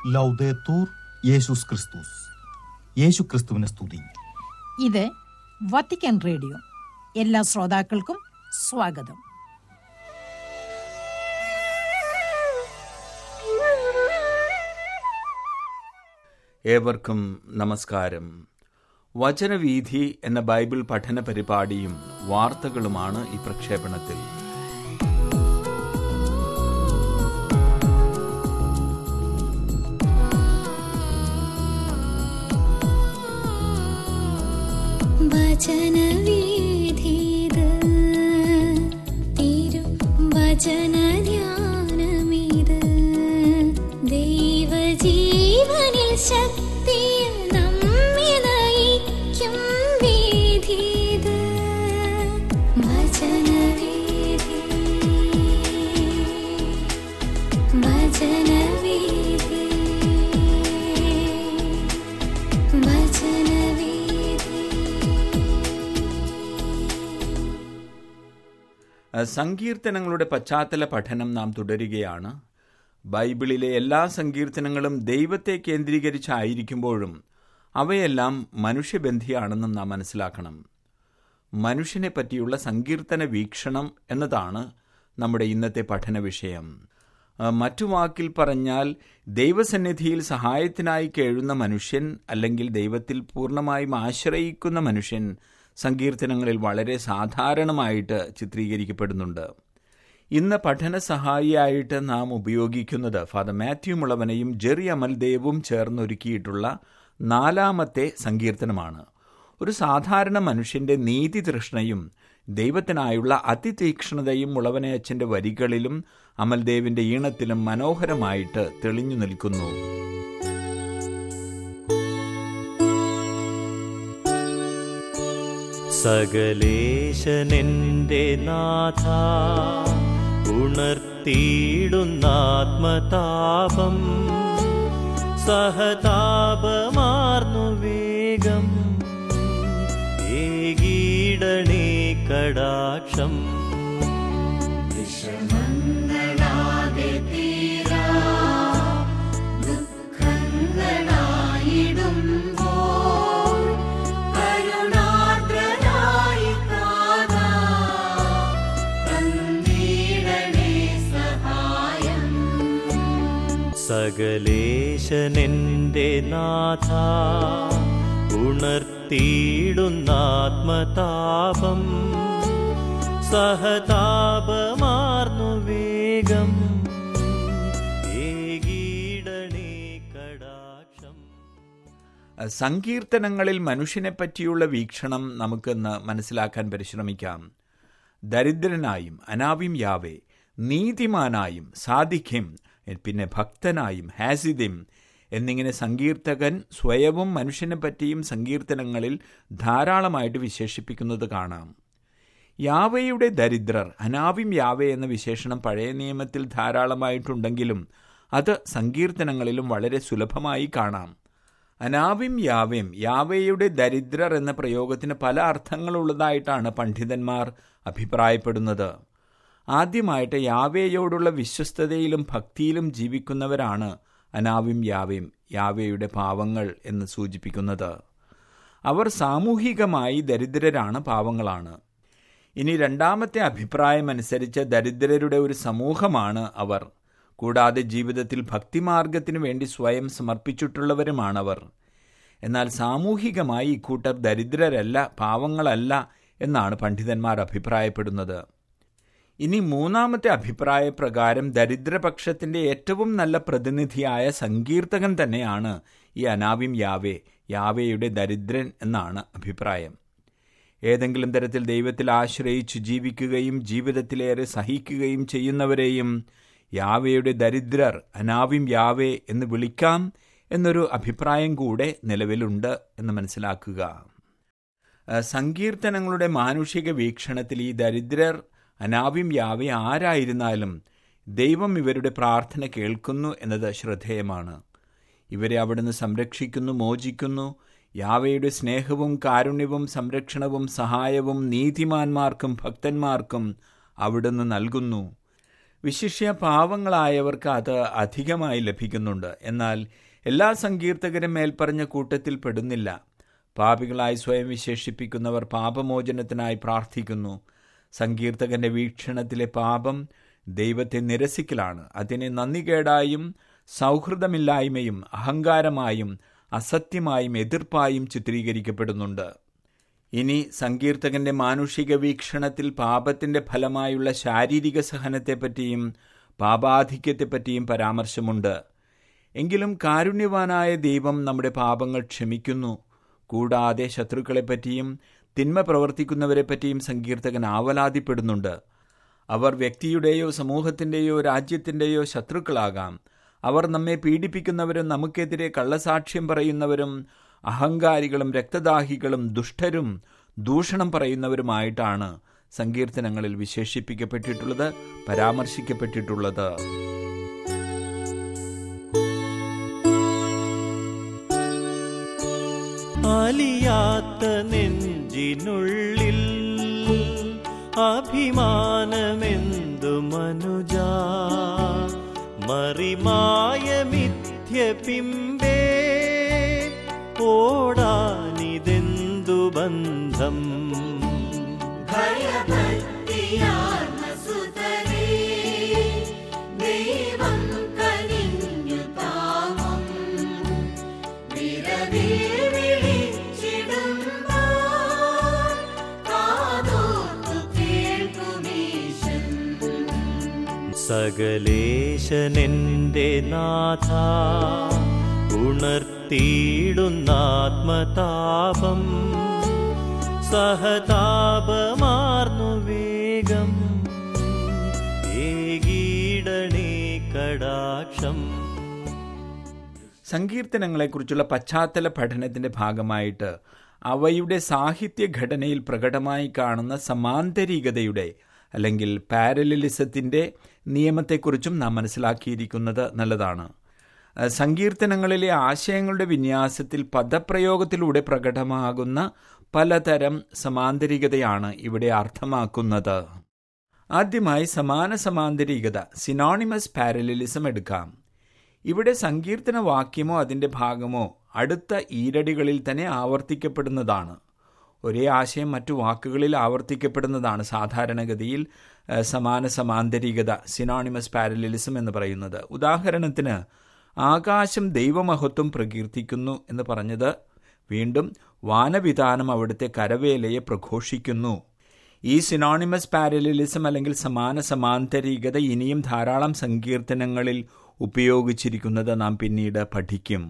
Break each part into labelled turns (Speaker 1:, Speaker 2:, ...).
Speaker 1: ലൗദേത്തൂർ യേശുസ് ക്രിസ്തുസ് യേശു ക്രിസ്തുവിനെ സ്തുതി
Speaker 2: ഇത് വത്തിക്കാൻ റേഡിയോ എല്ലാ ശ്രോതാക്കൾക്കും സ്വാഗതം
Speaker 3: ഏവർക്കും നമസ്കാരം വചനവീഥി എന്ന ബൈബിൾ പഠന പരിപാടിയും വാർത്തകളുമാണ് ഈ പ്രക്ഷേപണത്തിൽ
Speaker 4: വചനവീഥിത് തിരു വചനധ്യാനമിത് ദൈവജീവനിൽ ശക്തിയിൽ നമ്മെ നയിക്കും വീഥിത് വചനവീഥി വചനവീഥി വചനവീഥി
Speaker 3: സങ്കീർത്തനങ്ങളുടെ പശ്ചാത്തല പഠനം നാം തുടരുകയാണ് ബൈബിളിലെ എല്ലാ സങ്കീർത്തനങ്ങളും ദൈവത്തെ കേന്ദ്രീകരിച്ചായിരിക്കുമ്പോഴും അവയെല്ലാം മനുഷ്യബന്ധിയാണെന്നും നാം മനസ്സിലാക്കണം മനുഷ്യനെ പറ്റിയുള്ള സങ്കീർത്തന വീക്ഷണം എന്നതാണ് നമ്മുടെ ഇന്നത്തെ പഠന വിഷയം ആ, മറ്റു വാക്കിൽ പറഞ്ഞാൽ ദൈവസന്നിധിയിൽ സഹായത്തിനായി കേഴുന്ന മനുഷ്യൻ അല്ലെങ്കിൽ ദൈവത്തിൽ പൂർണ്ണമായും ആശ്രയിക്കുന്ന മനുഷ്യൻ സങ്കീർത്തനങ്ങളിൽ വളരെ സാധാരണമായിട്ട് ചിത്രീകരിക്കപ്പെടുന്നുണ്ട് ഇന്ന് പഠന സഹായിയായിട്ട് നാം ഉപയോഗിക്കുന്നത് ഫാദർ മാത്യു മുളവനെയും ജെറി അമൽദേവും ചേർന്നൊരുക്കിയിട്ടുള്ള നാലാമത്തെ സങ്കീർത്തനമാണ് ഒരു സാധാരണ മനുഷ്യന്റെ നീതി തൃഷ്ണയും ദൈവത്തിനായുള്ള അതിതീക്ഷ്ണതയും മുളവനയച്ചന്റെ വരികളിലും അമൽദേവിന്റെ ഈണത്തിലും മനോഹരമായിട്ട് തെളിഞ്ഞു നിൽക്കുന്നു
Speaker 5: സകലേശനെന്റെ നാഥ ഉണർത്തിയിടുന്നാത്മതാപം സഹതാപമാർന്നു വേഗം ഏകീടണേ കടാക്ഷം സകലേശനെന്റെ നാഥ ഉണർത്തിയിടുന്നാത്മതാപം സഹതാപമാർന്നു വേഗം ഏകീടണേ കടാക്ഷം
Speaker 3: സങ്കീർത്തനങ്ങളിൽ മനുഷ്യനെ പറ്റിയുള്ള വീക്ഷണം നമുക്കിന്ന് മനസ്സിലാക്കാൻ പരിശ്രമിക്കാം ദരിദ്രനായും അനാവിം യാവേ നീതിമാനായും സാധിക്കും പിന്നെ ഭക്തനായും ഹാസിദിം എന്നിങ്ങനെ സങ്കീർത്തകൻ സ്വയവും മനുഷ്യനെ പറ്റിയും സങ്കീർത്തനങ്ങളിൽ ധാരാളമായിട്ട് വിശേഷിപ്പിക്കുന്നത് കാണാം യാവയുടെ ദരിദ്രർ അനാവിം യാവേ എന്ന വിശേഷണം പഴയ നിയമത്തിൽ ധാരാളമായിട്ടുണ്ടെങ്കിലും അത് സങ്കീർത്തനങ്ങളിലും വളരെ സുലഭമായി കാണാം അനാവിം യാവേം യാവയുടെ ദരിദ്രർ എന്ന പ്രയോഗത്തിന് പല അർത്ഥങ്ങളുള്ളതായിട്ടാണ് പണ്ഡിതന്മാർ അഭിപ്രായപ്പെടുന്നത് ആദ്യമായിട്ട് യാവേയോടുള്ള വിശ്വസ്തതയിലും ഭക്തിയിലും ജീവിക്കുന്നവരാണ് അനാവിം യാവേം യാവേയുടെ പാവങ്ങൾ എന്ന് സൂചിപ്പിക്കുന്നത് അവർ സാമൂഹികമായി ദരിദ്രരാണ് പാവങ്ങളാണ് ഇനി രണ്ടാമത്തെ അഭിപ്രായമനുസരിച്ച് ദരിദ്രരുടെ ഒരു സമൂഹമാണ് അവർ കൂടാതെ ജീവിതത്തിൽ ഭക്തിമാർഗത്തിനു വേണ്ടി സ്വയം സമർപ്പിച്ചിട്ടുള്ളവരുമാണവർ എന്നാൽ സാമൂഹികമായി ഇക്കൂട്ടർ ദരിദ്രരല്ല പാവങ്ങളല്ല എന്നാണ് പണ്ഡിതന്മാർ അഭിപ്രായപ്പെടുന്നത് ഇനി മൂന്നാമത്തെ അഭിപ്രായ പ്രകാരം ദരിദ്രപക്ഷത്തിന്റെ ഏറ്റവും നല്ല പ്രതിനിധിയായ സങ്കീർത്തകൻ തന്നെയാണ് ഈ അനാവിം യാവേ യാവേയുടെ ദരിദ്രൻ എന്നാണ് അഭിപ്രായം ഏതെങ്കിലും തരത്തിൽ ദൈവത്തിൽ ആശ്രയിച്ചു ജീവിക്കുകയും ജീവിതത്തിലേറെ സഹിക്കുകയും ചെയ്യുന്നവരെയും യാവയുടെ ദരിദ്രർ അനാവിം യാവേ എന്ന് വിളിക്കാം എന്നൊരു അഭിപ്രായം കൂടെ നിലവിലുണ്ട് എന്ന് മനസ്സിലാക്കുക ആ, സങ്കീർത്തനങ്ങളുടെ മാനുഷിക വീക്ഷണത്തിൽ ഈ ദരിദ്രർ അനാവിം യാവെ ആരായിരുന്നാലും ദൈവം ഇവരുടെ പ്രാർത്ഥന കേൾക്കുന്നു എന്നത് ശ്രദ്ധേയമാണ് ഇവരെ അവിടുന്ന് സംരക്ഷിക്കുന്നു മോചിക്കുന്നു യാവയുടെ സ്നേഹവും കാരുണ്യവും സംരക്ഷണവും സഹായവും നീതിമാന്മാർക്കും ഭക്തന്മാർക്കും അവിടുന്ന് നൽകുന്നു വിശിഷ്യ പാവങ്ങളായവർക്ക് അത് അധികമായി ലഭിക്കുന്നുണ്ട് എന്നാൽ എല്ലാ സങ്കീർത്തകരും മേൽപ്പറഞ്ഞ കൂട്ടത്തിൽ പെടുന്നില്ല പാപികളായി സ്വയം വിശേഷിപ്പിക്കുന്നവർ പാപമോചനത്തിനായി പ്രാർത്ഥിക്കുന്നു സങ്കീർത്തകന്റെ വീക്ഷണത്തിലെ പാപം ദൈവത്തെ നിരസിക്കലാണ് അതിനെ നന്ദികേടായും സൗഹൃദമില്ലായ്മയും അഹങ്കാരമായും അസത്യമായും എതിർപ്പായും ചിത്രീകരിക്കപ്പെടുന്നുണ്ട് ഇനി സങ്കീർത്തകന്റെ മാനുഷിക വീക്ഷണത്തിൽ പാപത്തിന്റെ ഫലമായുള്ള ശാരീരിക സഹനത്തെപ്പറ്റിയും പാപാധിക്യത്തെപ്പറ്റിയും പരാമർശമുണ്ട് എങ്കിലും കാരുണ്യവാനായ ദൈവം നമ്മുടെ പാപങ്ങൾ ക്ഷമിക്കുന്നു കൂടാതെ ശത്രുക്കളെപ്പറ്റിയും തിന്മ പ്രവർത്തിക്കുന്നവരെപ്പറ്റിയും സങ്കീർത്തകൻ ആവലാതിപ്പെടുന്നുണ്ട് അവർ വ്യക്തിയുടെയോ സമൂഹത്തിൻ്റെയോ രാജ്യത്തിൻ്റെയോ ശത്രുക്കളാകാം അവർ നമ്മെ പീഡിപ്പിക്കുന്നവരും നമുക്കെതിരെ കള്ളസാക്ഷ്യം പറയുന്നവരും അഹങ്കാരികളും രക്തദാഹികളും ദുഷ്ടരും ദൂഷണം പറയുന്നവരുമായിട്ടാണ് സങ്കീർത്തനങ്ങളിൽ വിശേഷിപ്പിക്കപ്പെട്ടിട്ടുള്ളത് പരാമർശിക്കപ്പെട്ടിട്ടുള്ളത്
Speaker 5: അലിയാത്ത നെഞ്ചിനുള്ളിൽ അഭിമാനമെന്തു മനുജ മറിമായ മിഥ്യ പിമ്പേ ഓടാനിതെന്തു ബന്ധം സകലേശനെന്റെ നാഥ ഉണർത്തിയിടുന്നാത്മതാപം സഹതാപമാർന്നു വേഗം ഏകീടണേ കടാക്ഷം
Speaker 3: സങ്കീർത്തനങ്ങളെക്കുറിച്ചുള്ള പശ്ചാത്തല പഠനത്തിന്റെ ഭാഗമായിട്ട് അവയുടെ സാഹിത്യ ഘടനയിൽ പ്രകടമായി കാണുന്ന സമാന്തരികതയുടെ അല്ലെങ്കിൽ പാരലലിസത്തിന്റെ നിയമത്തെക്കുറിച്ചും നാം മനസ്സിലാക്കിയിരിക്കുന്നത് നല്ലതാണ് അഹ് സങ്കീർത്തനങ്ങളിലെ ആശയങ്ങളുടെ വിന്യാസത്തിൽ പദപ്രയോഗത്തിലൂടെ പ്രകടമാകുന്ന പലതരം സമാന്തരികതയാണ് ഇവിടെ അർത്ഥമാക്കുന്നത് ആദ്യമായി സമാന സമാന്തരികത സിനോണിമസ് പാരലലിസം എടുക്കാം ഇവിടെ സങ്കീർത്തന വാക്യമോ അതിൻ്റെ ഭാഗമോ അടുത്ത ഈരടികളിൽ തന്നെ ആവർത്തിക്കപ്പെടുന്നതാണ് ഒരേ ആശയം മറ്റു വാക്കുകളിൽ ആവർത്തിക്കപ്പെടുന്നതാണ് സാധാരണഗതിയിൽ ഏഹ്, സമാന സമാന്തരികത സിനോണിമസ് പാരലലിസം എന്ന് പറയുന്നത് ഉദാഹരണത്തിന് ആകാശം ദൈവമഹത്വം പ്രകീർത്തിക്കുന്നു എന്ന് പറഞ്ഞത് വീണ്ടും വാനവിധാനം അവിടുത്തെ കരവേലയെ പ്രഘോഷിക്കുന്നു ഈ സിനോണിമസ് പാരലലിസം അല്ലെങ്കിൽ സമാന സമാന്തരികത ഇനിയും ധാരാളം സങ്കീർത്തനങ്ങളിൽ ഉപയോഗിച്ചിരിക്കുന്നത് നാം പിന്നീട് പഠിക്കും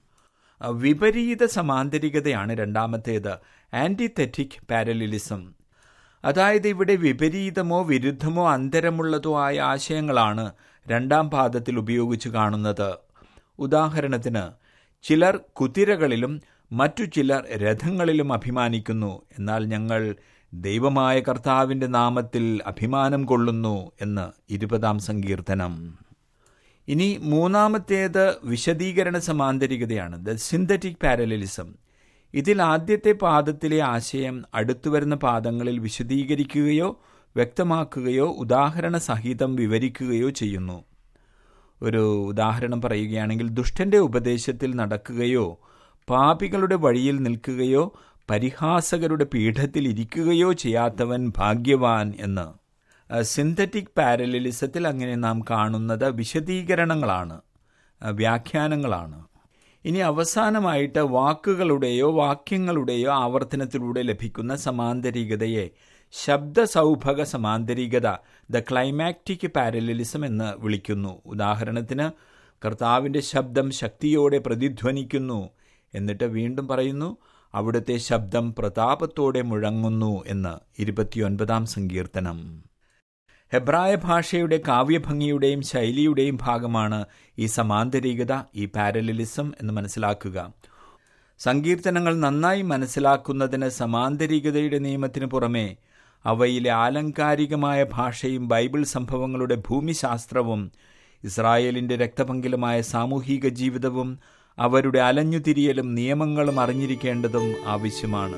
Speaker 3: വിപരീത സമാന്തരികതയാണ് രണ്ടാമത്തേത് ആൻറ്റിതെറ്റിക് പാരലലിസം അതായത് ഇവിടെ വിപരീതമോ വിരുദ്ധമോ അന്തരമുള്ളതോ ആയ ആശയങ്ങളാണ് രണ്ടാം പാദത്തിൽ ഉപയോഗിച്ച് കാണുന്നത് ഉദാഹരണത്തിന് ചിലർ കുതിരകളിലും മറ്റു ചിലർ രഥങ്ങളിലും അഭിമാനിക്കുന്നു എന്നാൽ ഞങ്ങൾ ദൈവമായ കർത്താവിൻ്റെ നാമത്തിൽ അഭിമാനം കൊള്ളുന്നു എന്ന് ഇരുപതാം സങ്കീർത്തനം ഇനി മൂന്നാമത്തേത് വിശദീകരണ സമാന്തരികതയാണ് ദ സിന്തറ്റിക് പാരലലിസം ഇതിൽ ആദ്യത്തെ പാദത്തിലെ ആശയം അടുത്തുവരുന്ന പാദങ്ങളിൽ വിശദീകരിക്കുകയോ വ്യക്തമാക്കുകയോ ഉദാഹരണ സഹിതം വിവരിക്കുകയോ ചെയ്യുന്നു ഒരു ഉദാഹരണം പറയുകയാണെങ്കിൽ ദുഷ്ടന്റെ ഉപദേശത്തിൽ നടക്കുകയോ പാപികളുടെ വഴിയിൽ നിൽക്കുകയോ പരിഹാസകരുടെ പീഠത്തിൽ ഇരിക്കുകയോ ചെയ്യാത്തവൻ ഭാഗ്യവാൻ എന്ന് സിന്തറ്റിക് പാരലലിസത്തിൽ അങ്ങനെ നാം കാണുന്നത് വിശദീകരണങ്ങളാണ് അഹ് വ്യാഖ്യാനങ്ങളാണ് ഇനി അവസാനമായിട്ട് വാക്കുകളുടെയോ വാക്യങ്ങളുടെയോ ആവർത്തനത്തിലൂടെ ലഭിക്കുന്ന സമാന്തരികതയെ ശബ്ദസൗഭക സമാന്തരികത ദ ക്ലൈമാക്റ്റിക് പാരലലിസം എന്ന് വിളിക്കുന്നു ഉദാഹരണത്തിന് കർത്താവിൻ്റെ ശബ്ദം ശക്തിയോടെ പ്രതിധ്വനിക്കുന്നു എന്നിട്ട് വീണ്ടും പറയുന്നു അവിടുത്തെ ശബ്ദം പ്രതാപത്തോടെ മുഴങ്ങുന്നു എന്ന് ഇരുപത്തിയൊൻപതാം സങ്കീർത്തനം ഹെബ്രായ ഭാഷയുടെ കാവ്യഭംഗിയുടെയും ശൈലിയുടെയും ഭാഗമാണ് ഈ സമാന്തരികത ഈ പാരലലിസം എന്ന് മനസ്സിലാക്കുക സങ്കീർത്തനങ്ങൾ നന്നായി മനസ്സിലാക്കുന്നതിന് സമാന്തരികതയുടെ നിയമത്തിന് പുറമെ അവയിലെ ആലങ്കാരികമായ ഭാഷയും ബൈബിൾ സംഭവങ്ങളുടെ ഭൂമിശാസ്ത്രവും ഇസ്രായേലിന്റെ രക്തപങ്കിലമായ സാമൂഹിക ജീവിതവും അവരുടെ അലഞ്ഞുതിരിയലും നിയമങ്ങളും അറിഞ്ഞിരിക്കേണ്ടതും ആവശ്യമാണ്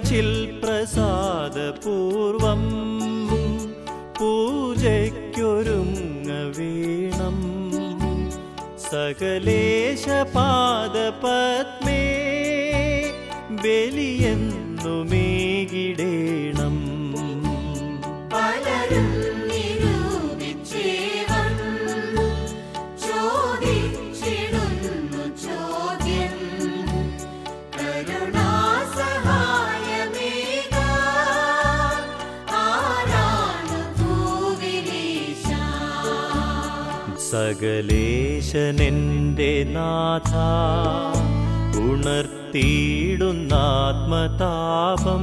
Speaker 5: പരിചിൽ പ്രസാദപൂർവം പൂജയ്ക്കൊരുങ്ങ വീണം സകലേശ പാദപത്മേ ബലിയെന്നുമേകിടേണം
Speaker 4: പലരും നിരൂപിച്ചേവം ചോദിച്ചിടുന്നു ചോദ്യം കരുണാസഹായമേക ആരാണ് ഭൂവിലീശ
Speaker 5: സകലേശനെന്റെ നാഥ ഉണർത്തിയിടുന്നാത്മതാപം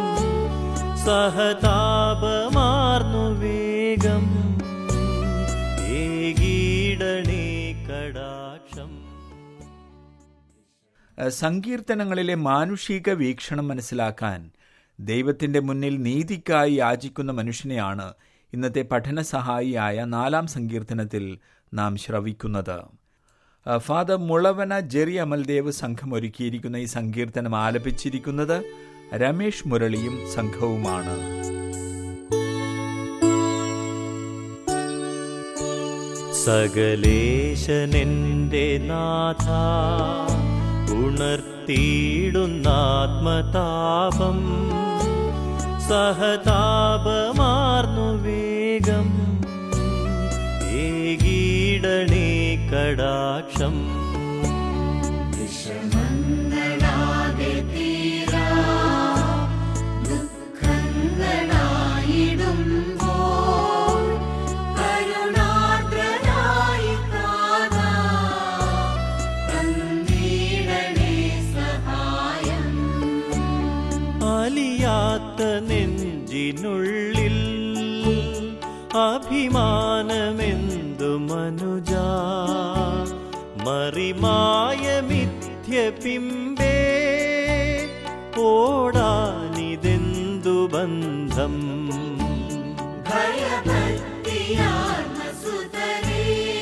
Speaker 5: സഹതാപമാർന്നു വേഗം ഏകീടണേ കടാക്ഷം
Speaker 3: സങ്കീർത്തനങ്ങളിലെ മാനുഷിക വീക്ഷണം മനസ്സിലാക്കാൻ ദൈവത്തിന്റെ മുന്നിൽ നീതിക്കായി യാചിക്കുന്ന മനുഷ്യനെയാണ് ഇന്നത്തെ പഠന സഹായിയായ നാലാം സങ്കീർത്തനത്തിൽ നാം ശ്രവിക്കുന്നത് ആ, ഫാദർ മുളവന ജെറി അമൽദേവ് സംഘം ഒരുക്കിയിരിക്കുന്ന ഈ സങ്കീർത്തനം ആലപിച്ചിരിക്കുന്നത് രമേഷ് മുരളിയും സംഘവുമാണ്
Speaker 5: സകലേശനെന്റെ നാഥ ഉണർത്തിയിടുന്നാത്മതാപം സഹതാപമാർന്നു വേഗം ഏകീടണേ കടാക്ഷം
Speaker 4: വിഷമങ്ങളാകെ തീരാ ദുഃഖങ്ങളായിടുമ്പോൾ കരുണാർദ്രനായി കാതാ തന്നീടണേ സഹായം
Speaker 5: അലിയാത്ത നെഞ്ചിനുള്ളിൽ അഭിമാനമെന്തു മനുജ മറിമായ മിഥ്യപിമ്പേ ഓടാനിതെന്തു ബന്ധം
Speaker 4: ഭയഭക്തിയാർന്ന സുതരേ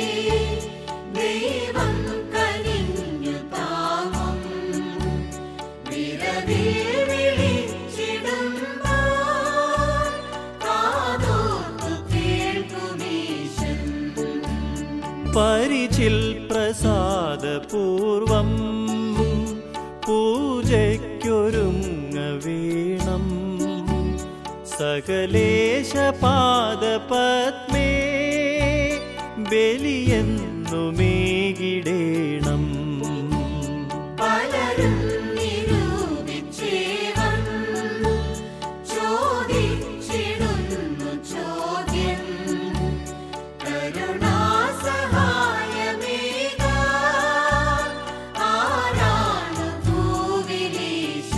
Speaker 4: ദൈവം കനിഞ്ഞു താങ്ങും വിരവിൽ വിളിച്ചിടുമ്പോൾ കാതോർത്തു കേൾക്കുമീശൻ
Speaker 5: പരിചിൽ പ്രസാദപൂർവം പൂജയ്ക്കൊരുങ്ങ വീണം സകലേശ പാദപത്മേ ബലിയെന്നുമേകിടേണം
Speaker 4: പലരും നിരൂപിച്ചേവം ചോദിച്ചിടുന്നു ചോദ്യം കരുണാസഹായമേക ആരാണ് ഭൂവിലീശ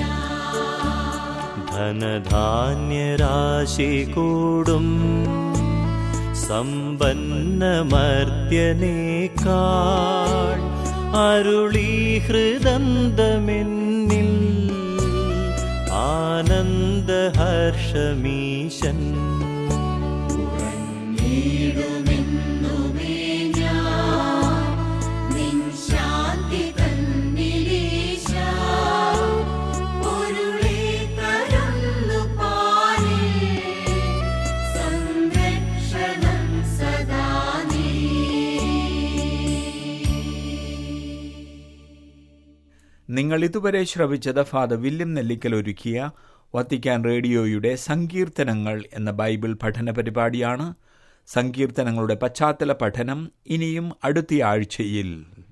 Speaker 5: ധനധാന്യരാശി കൂടും സമ്പന്നമർത്യനേക്കാൾ അരുളി ഹൃദന്തമെന്നിൽ ആനന്ദഹർഷമീശൻ
Speaker 4: നീടുമെന്നുമേ ഞാൻ നിൻ ശാന്തി തന്നിലീശ പൊരുളെ തരുന്നു പാലിൽ സംരക്ഷണം സദാ നീ
Speaker 3: നിങ്ങൾ ഇതുവരെ ശ്രവിച്ചത് ഫാദർ വില്യം നെല്ലിക്കൽ ഒരുക്കിയ വത്തിക്കാൻ റേഡിയോയുടെ സങ്കീർത്തനങ്ങൾ എന്ന ബൈബിൾ പഠന പരിപാടിയാണ് സങ്കീർത്തനങ്ങളുടെ പശ്ചാത്തല പഠനം ഇനിയും അടുത്ത ആഴ്ചയിൽ